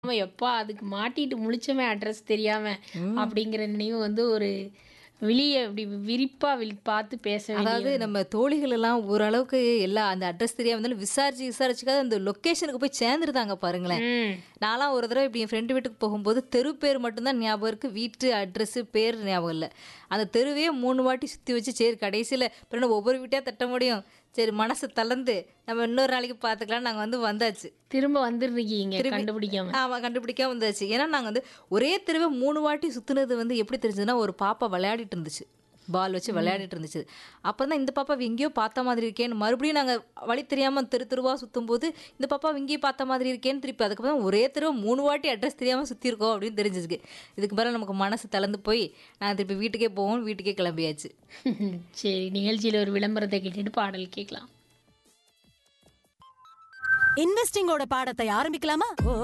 ஆமா, எப்பா அதுக்கு மாட்டிட்டு முழிச்சவன் அட்ரஸ் தெரியாம அப்படிங்கிற நினைவு வந்து ஒரு வெளிய இப்படி விரிப்பா வி பார்த்து பேச அதாவது வேண்டிய நம்ம தோழிகள் எல்லாம் ஓரளவுக்கு எல்லா அந்த அட்ரஸ் தெரியாம இருந்தாலும் விசாரிச்சு விசாரிச்சுக்காத அந்த லொக்கேஷனுக்கு போய் சேர்ந்துருந்தாங்க பாருங்களேன் ம். நான்லாம் ஒரு தடவை இப்படி என் ஃப்ரெண்டு வீட்டுக்கு போகும்போது தெரு பேர் மட்டும்தான் ஞாபகம் இருக்கு வீட்டு அட்ரஸ் பேர் ஞாபகம் இல்லை அந்த தெருவே மூணு வாட்டி சுற்றி வச்சு சரி கடைசியில் பிறகு ஒவ்வொரு வீட்டையாக தட்ட முடியும் சரி மனசு தளர்ந்து நம்ம இன்னொரு நாளைக்கு பார்த்துக்கலாம் நாங்கள் வந்து வந்தாச்சு திரும்ப வந்துருக்கீங்க கண்டுபிடிக்காம ஆமாம் கண்டுபிடிக்காம வந்தாச்சு ஏன்னா நாங்கள் வந்து ஒரே தெருவை மூணு வாட்டி சுற்றுனது வந்து எப்படி தெரிஞ்சதுன்னா ஒரு பாப்பா விளையாடிட்டு இருந்துச்சு பால் வச்சு விளையாடிட்டு இருந்துச்சு அப்புறம் தான் இந்த பாப்பா எங்கேயோ பார்த்த மாதிரி இருக்கேன்னு மறுபடியும் நாங்கள் வழி தெரியாமல் தெரு தெருவாக சுற்றும் போது இந்த பாப்பா இங்கேயே பார்த்த மாதிரி இருக்கேன்னு திருப்பி அதுக்கப்புறம் ஒரே தெருவை மூணு வாட்டி அட்ரஸ் தெரியாமல் சுற்றிருக்கோம் அப்படின்னு தெரிஞ்சிருக்கு இதுக்கு பிறகு நமக்கு மனசு தளர்ந்து போய் நான் திருப்பி வீட்டுக்கே போவோம் வீட்டுக்கே கிளம்பியாச்சு சரி நிகழ்ச்சியில ஒரு விளம்பரத்தை கேட்டுட்டு பாடல் கேட்கலாம் இன்வெஸ்டிங்கோட பாடத்தை ஆரம்பிக்கலாமா